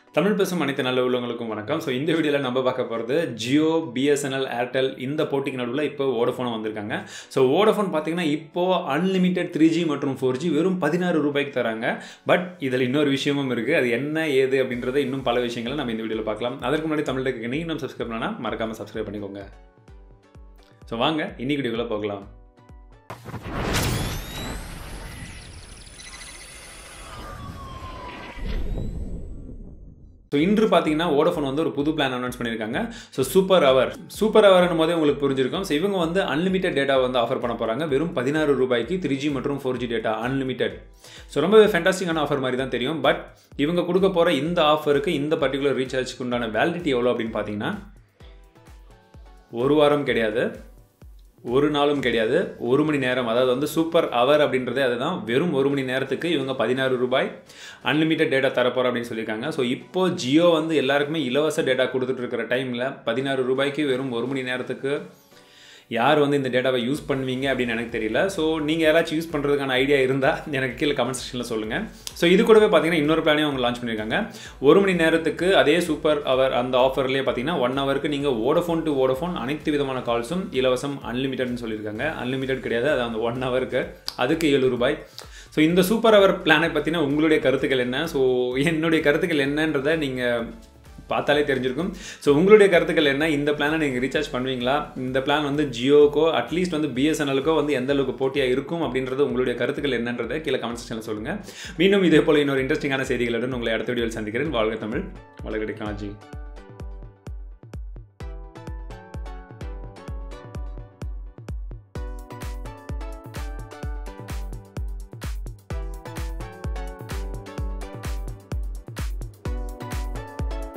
தமிழ் பேசும் அனைத்து நல்ல உள்ளவங்களுக்கும் வணக்கம் ஸோ இந்த வீடியோவில் நம்ம பார்க்க போகிறது ஜியோ பிஎஸ்என்எல் ஏர்டெல் இந்த போட்டிக்கு நடுவில் இப்போ ஓடஃபோன் வந்திருக்காங்க ஸோ ஓடஃபோன் பார்த்தீங்கன்னா இப்போது அன்லிமிட்டெட் த்ரீ ஜி மற்றும் ஃபோர் ஜி வெறும் பதினாறு ரூபாய்க்கு தராங்க பட் இதில் இன்னொரு விஷயமும் இருக்குது அது என்ன ஏது அப்படின்றத இன்னும் பல விஷயங்களை நம்ம இந்த வீடியோவில் பார்க்கலாம் அதற்கு முன்னாடி தமிழ் டெக்கு நீங்கள் இன்னும் சப்ஸ்கிரைப் பண்ணா மறக்காமல் சப்ஸ்கிரைப் பண்ணிக்கோங்க ஸோ வாங்க இன்னைக்கு வீடியோக்குள்ளே போகலாம் ஸோ இன்று பார்த்தீங்கன்னா ஓடஃபோன் வந்து ஒரு புது பிளான் அனௌன்ஸ் பண்ணியிருக்காங்க ஸோ சூப்பர் அவர் சூப்பர் அவர்னும் போதே உங்களுக்கு புரிஞ்சிருக்கும் ஸோ இவங்க வந்து அன்லிமிட்டட் டேட்டா வந்து ஆஃபர் பண்ண போகிறாங்க வெறும் பதினாறு ரூபாய்க்கு த்ரீ ஜி மற்றும் four G data unlimited so ரொம்பவே ஃபேண்டாஸ்டிக்கான ஆஃபர் மாதிரி தான் தெரியும் பட் இவங்க கொடுக்க போகிற இந்த ஆஃபருக்கு இந்த பர்டிகுலர் ரீசார்ஜ்க்கு உண்டான வேலிடிட்டி எவ்வளோ அப்படின்னு பார்த்தீங்கன்னா ஒரு வாரம் கிடையாது ஒரு நாளும் கிடையாது ஒரு மணி நேரம் அதாவது வந்து சூப்பர் அவர் அப்படின்றதே அதுதான் வெறும் ஒரு மணி நேரத்துக்கு இவங்க பதினாறு ரூபாய் அன்லிமிட்டட் டேட்டா தரப்போகிறோம் அப்படின்னு சொல்லியிருக்காங்க ஸோ இப்போ ஜியோ வந்து எல்லாருக்குமே இலவச டேட்டா கொடுத்துட்டு இருக்கிற டைமில் பதினாறு ரூபாய்க்கு வெறும் ஒரு மணி நேரத்துக்கு யார் வந்து இந்த டேட்டாவை யூஸ் பண்ணுவீங்க அப்படின்னு எனக்கு தெரியல ஸோ நீங்கள் யாராச்சும் யூஸ் பண்ணுறதுக்கான ஐடியா இருந்தால் எனக்கு கீழே கமெண்ட் செக்ஷனில் சொல்லுங்கள் ஸோ இது கூடவே பார்த்தீங்கன்னா இன்னொரு பிளானையும் அவங்க லான்ச் பண்ணியிருக்காங்க ஒரு மணி நேரத்துக்கு அதே சூப்பர் அவர் அந்த ஆஃபர்லேயே பார்த்தீங்கன்னா ஒன் ஹவருக்கு நீங்கள் ஓடஃபோன் டு ஓடஃபோன் அனைத்து விதமான கால்ஸும் இலவசம் அன்லிமிட்டட்னு சொல்லியிருக்காங்க அன்லிமிட்டட் கிடையாது அது அந்த ஒன் ஹவருக்கு அதுக்கு ஏழு ரூபாய் ஸோ இந்த சூப்பர் அவர் பிளானை பற்றின உங்களுடைய கருத்துக்கள் என்ன ஸோ என்னுடைய கருத்துக்கள் என்னன்றதை நீங்கள் பார்த்தாலே தெரிஞ்சிருக்கும் ஸோ உங்களுடைய கருத்துக்கள் என்ன இந்த பிளானை நீங்கள் ரீசார்ஜ் பண்ணுவீங்களா இந்த பிளான் வந்து ஜியோக்கோ அட்லீஸ்ட் வந்து பிஎஸ்என்எலுக்கோ வந்து எந்த அளவுக்கு போட்டியாக இருக்கும் அப்படின்றது உங்களுடைய கருத்துக்கள் என்னன்றதை கீழே கமெண்ட் செக்ஷனில் சொல்லுங்கள் மீண்டும் இதே போல் இன்னொரு இன்ட்ரெஸ்டிங்கான செய்திகளுடன் உங்களை அடுத்த வீடியோவில் சந்திக்கிறேன் வாழ்க தமிழ் வளர்க டெக்னாலஜி